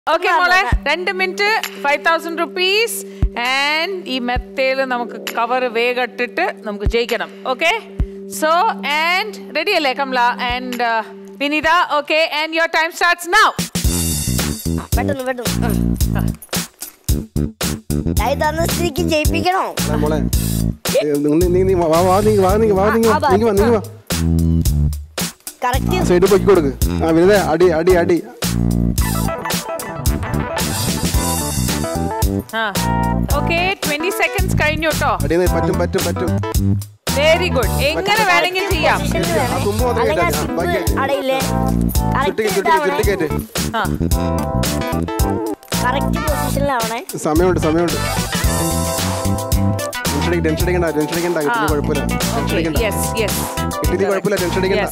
Okay മോളെ രണ്ട് minute five thousand rupees and ഈ മെത്തേല് നമുക്ക് കവർ വേഗം ഇട്ടിട്ട് നമുക്ക് ജയിക്കണം ഓക്കെ സോ ആൻഡ് റെഡി അല്ലേ Kamala and Vineetha okay and your time starts now പെട്ടെന്ന് പെട്ടെന്ന് കൈ തന്ന സ്ഥിതിക്ക് ജയിപ്പിക്കണോ ആ, മോളെ ഏ, നീ നീ നീ വാ വാ നീ വാ നീ വാ നീ വാ ആ, നീ വാ നീ വാ കറക്റ്റ് സൈഡ് പൊക്കി കൊടുക്ക് ആ വിരുദേ അടി അടി അടി ഓക്കെ ട്വന്റി സെക്കൻഡ്സ് കഴിഞ്ഞു കേട്ടോ അടി നീ പറ്റും പറ്റും പറ്റും വെരി ഗുഡ് എങ്ങനെ വേണമെങ്കിൽ ചെയ്യാം ആ തുമ്പ് മാത്രം അല്ലെങ്കിൽ ആ കേട്ടാ സിബ് ബാക്കി അടയില്ലേ ചുട്ടി കറക്റ്റ് ചുട്ടി ചുട്ടി കയറ്റ് ആ കറക്റ്റ് പൊസിഷനിലാവണേ സമയമുണ്ട് സമയമുണ്ട് ടെൻഷൻ അടിക്ക ടെൻഷൻ അടിക്കണ്ട ടെൻഷൻ അടിക്കണ്ട കിട്ടിയ കുഴപ്പമില്ല ടെൻഷൻ അടിക്കണ്ട യെസ് യെസ് കിട്ടിയ കുഴപ്പമില്ല ടെൻഷൻ അടിക്കണ്ട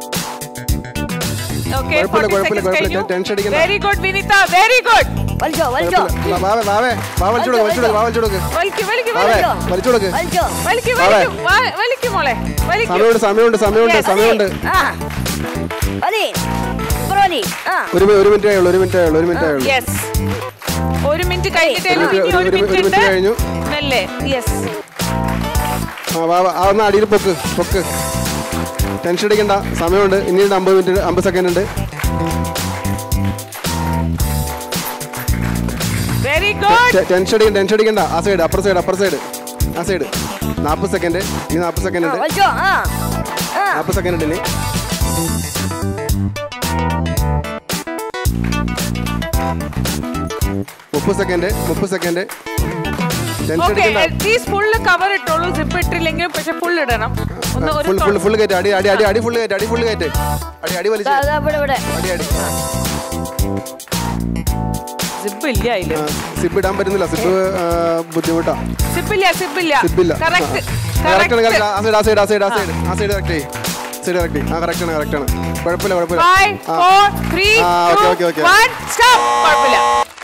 ഓക്കെ കുഴപ്പമില്ല, കുഴപ്പമില്ല, കുഴപ്പമില്ല, ടെൻഷൻ അടിക്കണ്ട. Very good Vinitha very good വലിച്ചോ വലിച്ചോ കുഴപ്പമില്ല. വാ, വാവേ വാവേ വാ വലിച്ചു കൊടുക്ക് വലിച്ചു കൊടുക്ക് വാ വലിച്ചു കൊടുക്ക് വലിക്ക് വലിക്ക് വാവേ വലിക്ക് വലിച്ചു കൊടുക്ക് വലിച്ചോ വലിക്ക് വാവേ. വലിക്ക് വാ- വലിക്ക് മോളെ വലിക്ക് സമയമുണ്ട് സമയമുണ്ട് സമയമുണ്ട് Yes. സമയമുണ്ട് ആ വലി സൂപ്പർ വലി ആ ഒരു മി- ഒരു മിനിറ്റ് ആയുള്ളൂ ഒരു മിനിറ്റ് ആയുള്ളൂ ഒരു മിനിറ്റ് ആയുള്ളൂ യെസ് ഒരു മിനിറ്റ് കഴിഞ്ഞിട്ടേ ഒരു ഉള്ളൂ. ഇനി മിനിറ്റ് ഒരു ഒരു മിനിറ്റ് മിനിറ്റ് ഉണ്ട് കഴിഞ്ഞു. നല്ലേ യെസ് ആ വാ വാ, ആ ഒന്ന് അടിയിൽ പൊക്ക് പൊക്ക് ടെൻഷൻ അടിക്കണ്ട സമയമുണ്ട് ഇനിയുണ്ട് അമ്പത് മിനിറ്റ് അമ്പത് സെക്കൻഡ് ഉണ്ട് വെരി ഗുഡ് ടെ- ടെൻഷൻ അടിക്കണ്ട ടെൻഷൻ അടിക്കണ്ട ആ side upper side upper side ആ സൈഡ് നാൽപ്പത് സെക്കൻഡ് ഇനി നാൽപ്പത് സെക്കൻഡ് ആ, ഉണ്ട് വലിച്ചോ ആ ആ നാൽപ്പത് സെക്കൻഡ് ഉണ്ട് ഇനി മുപ്പത് സെക്കൻഡ് മുപ്പത് സെക്കൻഡ് ടെൻഷൻ ഓക്കെ അടിക്കണ്ട അറ്റ്ലീസ്റ്റ് ഫുള്ള് കവർ ഇട്ടോളൂ സിപ്പ് ഇട്ടില്ലെങ്കിലും പക്ഷെ ഫുൾ ഇടണം ഒന്ന് ഒരു ഫുൾ ഫുൾ ഫുൾ കയറ്റ് അടി അടി അടി അടി ഫുൾ കയറ്റ് അടി ഫുൾ കയറ്റ് അടി അടി വലിച്ച് ദാ, ദാ, ഇവിടെ ഇവിടെ അടി അടി സിപ്പ് ഇല്ല അതില് സിബ് ഇടാൻ പറ്റുന്നില്ല സിബ് ബുദ്ധിമുട്ടാ സിപ്പ് ഇല്ല സിപ്പ് ഇല്ല സിബില്ല കറക്റ്റ് കറക്റ്റ് ആണ് കറക്റ്റ് ആ സൈഡ് ആ സൈഡ് ആ സൈഡ് ആ സൈഡ് ആ സൈഡ് കറക്റ്റ് സൈഡ് കറക്റ്റ് ആ കറക്റ്റ് ആണ് കറക്റ്റ് ആണ് കുഴപ്പമില്ല കുഴപ്പമില്ല ഫൈവ് ആ. ഫോർ ത്രീ ആ, okay, okay, okay. One stop കുഴപ്പമില്ല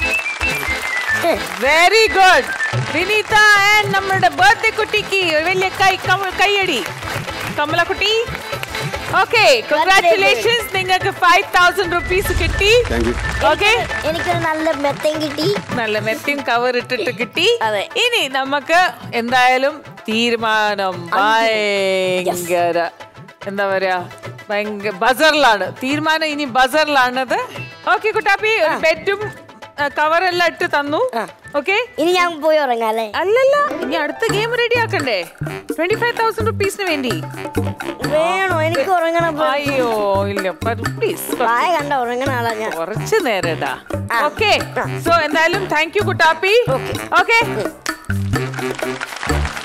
വെരി ഗുഡ് വിനീത ആൻഡ് നമ്മുടെ ബർത്ത്ഡേ കുട്ടിക്ക് ഒരു വലിയ കൈ കമ- കൈയടി കമലക്കുട്ടി ഓക്കെ കൺഗ്രാറ്റുലേഷൻസ് നിങ്ങൾക്ക് ഫൈവ് തൗസൻഡ് റുപ്പീസ് കിട്ടി താങ്ക് യു ഓക്കെ എനിക്കൊരു നല്ല മെത്തയും കിട്ടി നല്ല മെത്തിയും കവർ ഇട്ടിട്ട് കിട്ടി അതെ. ഇനി നമുക്ക് എന്തായാലും തീരുമാനം ഭയങ്കര എന്താ പറയാ ഭയങ്കര ബസറിലാണ് തീരുമാനം ഇനി ബസറിലാണത് ഓക്കെ കുട്ടാപ്പി ഒരു ബെഡും കവറെല്ലാം ഇട്ട് തന്നു ഓക്കെ ഇനി ഞാൻ പോയി ഉറങ്ങാം അല്ലേ അല്ലല്ല ഇനി അടുത്ത ഗെയിം റെഡി ആക്കണ്ടേ ട്വന്റി ഫൈവ് തൗസൻഡ് റുപ്പീസിന് വേണ്ടി വേണോ എനിക്ക് ഉറങ്ങണം ഇപ്പൊ. അയ്യോ ഇല്ല പ്ലീസ് പ്രായ കണ്ട ഉറങ്ങണ ആളാ ഞാൻ കുറച്ച് നേരടാ ആ. ഓക്കെ സോ എന്തായാലും താങ്ക് യു കുട്ടാപ്പി ഓക്കെ